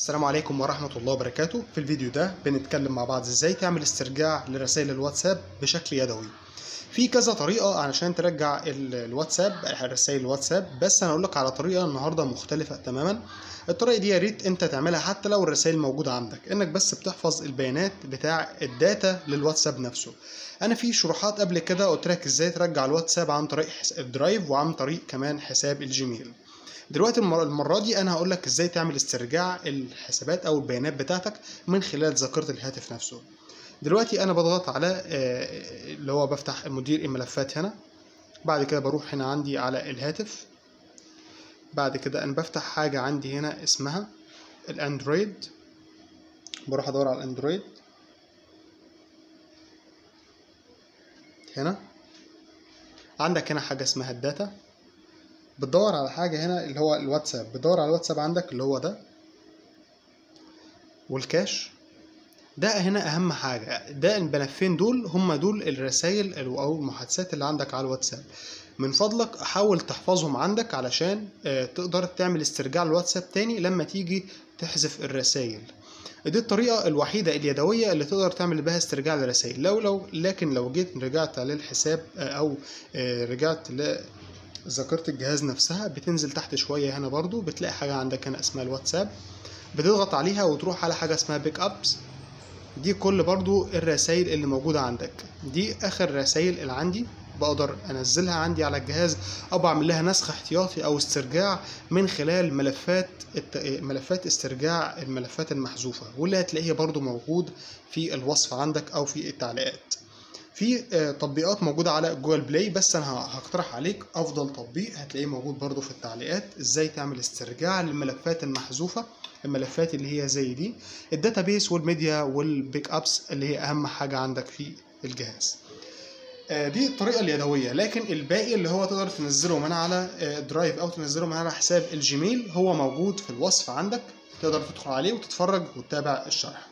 السلام عليكم ورحمة الله وبركاته في الفيديو ده بنتكلم مع بعض ازاي تعمل استرجاع لرسائل الواتساب بشكل يدوي في كذا طريقة علشان ترجع ال- الواتساب رسائل الواتساب بس انا اقول لك على طريقة النهاردة مختلفة تماما الطريقة دي يا ريت انت تعملها حتى لو الرسائل موجودة عندك انك بس بتحفظ البيانات بتاع الداتا للواتساب نفسه انا في شروحات قبل كده قلت لك ازاي ترجع الواتساب عن طريق حس- الدرايف وعن طريق كمان حساب الجيميل دلوقتي المر- المرة دي أنا هقول لك إزاي تعمل استرجاع الحسابات أو البيانات بتاعتك من خلال ذاكرة الهاتف نفسه. دلوقتي أنا بضغط على آه، اللي هو بفتح مدير الملفات هنا بعد كده بروح هنا عندي على الهاتف بعد كده أنا بفتح حاجة عندي هنا اسمها الأندرويد بروح أدور على الأندرويد هنا عندك هنا حاجة اسمها الداتا بتدور على حاجة هنا اللي هو الواتساب بتدور على الواتساب عندك اللي هو ده والكاش ده هنا أهم حاجة ده الملفين دول هم دول الرسائل أو المحادثات اللي عندك على الواتساب من فضلك حاول تحفظهم عندك علشان آه، تقدر تعمل استرجاع للواتساب تاني لما تيجي تحذف الرسائل دي الطريقة الوحيدة اليدوية اللي تقدر تعمل بها استرجاع للرسائل لو لو لكن لو جيت رجعت للحساب آه، أو آه، رجعت ل ذاكرة الجهاز نفسها بتنزل تحت شوية هنا برضو بتلاقي حاجة عندك هنا اسمها الواتساب بتضغط عليها وتروح على حاجة اسمها بيك ابس دي كل برضو الرسائل اللي موجودة عندك دي اخر رسائل اللي عندي بقدر انزلها عندي على الجهاز او بعمل لها نسخ احتياطي او استرجاع من خلال ملفات الت... ملفات استرجاع الملفات المحذوفة واللي هتلاقيها برضو موجود في الوصف عندك او في التعليقات في آه، تطبيقات موجودة على جوجل بلاي بس انا ه- هقترح عليك افضل تطبيق هتلاقيه موجود برضو في التعليقات ازاي تعمل استرجاع للملفات المحذوفة الملفات اللي هي زي دي الداتابيس والميديا والبيك ابس اللي هي اهم حاجة عندك في الجهاز آه، دي الطريقة اليدوية لكن الباقي اللي هو تقدر تنزله من على آه، درايف او تنزله من على حساب الجيميل هو موجود في الوصف عندك تقدر تدخل عليه وتتفرج وتتابع الشرح